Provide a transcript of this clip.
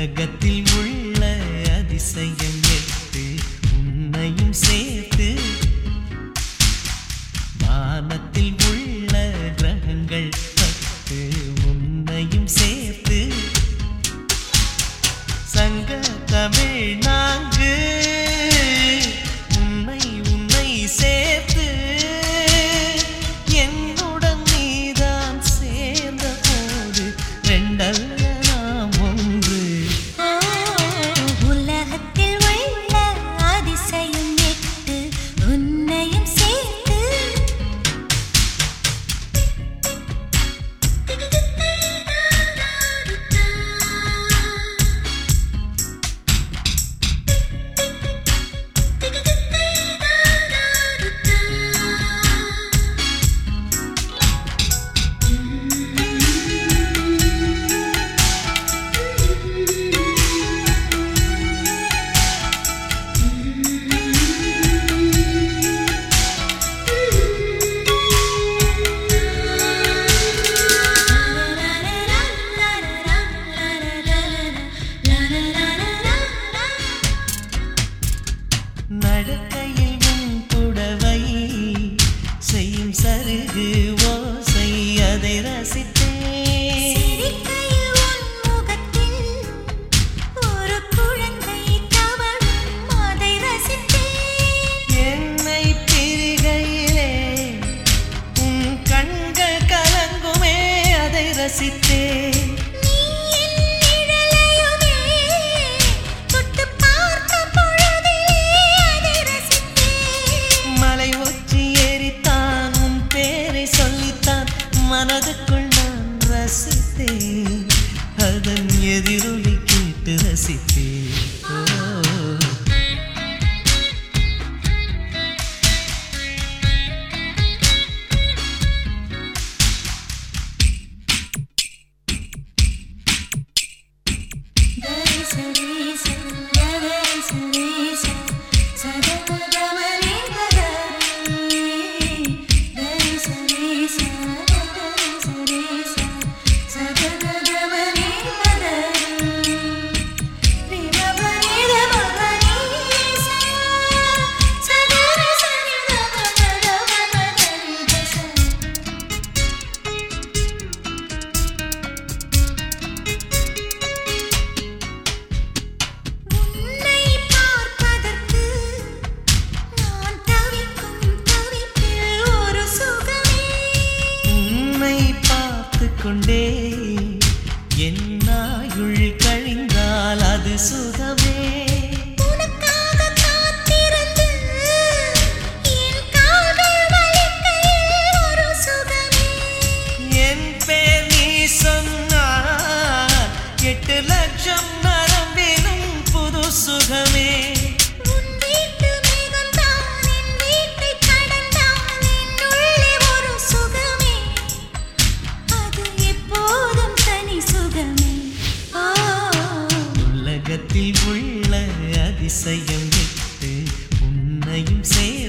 உலகத்தில் உள்ள அதிசயம் எட்டு உன்னையும் சேர்த்து வானத்தில் உள்ள கிரகங்கள் பத்து உன்னையும் சேர்த்து சங்க தமிழ் நான்கு உன்னை உன்னை சேர்த்து என்னுடன் நீதான் சேர்ந்த போது ரெண்டல்ல நாம் ஒன்று உலகத்தில் உள்ள அதிசயம் எட்டு உன்னையும் சேர்த்து நடக்கையில் உன் புடவை செய்யும் சருகு ஓசை அதை ரசித்தேன் சிரிக்கையில் உன் முகத்தில் ஒரு குழந்தை தவழும் அதை ரசித்தேன் என்னை பிரிகையிலே உன் கண்கள் கலங்குமே அதை ரசித்தேன் நீ என் நிழலையுமே தொட்டுப் பார்த்த பொழுதிலே அதை ரசித்தேன் மலை ஒற்றி ஏறித்தான் உன் பேரை சொல்லித்தான் மனதுக்குள் நான் ரசித்தேன் அதன் எதிரொலி கேட்டு ரசித்தேன் ஓ உன்னை பார்ப்பதற்கு நான் தவிக்கும் தவிப்பில் ஒரு சுகமே உன்னை பார்த்து கொண்டே என் நாயுள் கழிந்தால் அது சுகமே உனக்காக காத்திருந்து என் கால்கள் வலிக்கையில் ஒரு சுகமே என் பேர் நீ சொன்னால் எட்டு லட்சம் நரம்பினும் புது சுகமே உன் வீட்டு மேகம்தான் என் வீட்டைக் கடந்தால் என்னுள்ளே ஒரு சுகமே அது எப்போதும் தனி சுகமே ஓ உலகத்தில் உள்ள அதிசயம் விட்டு உன்னையும் சேர்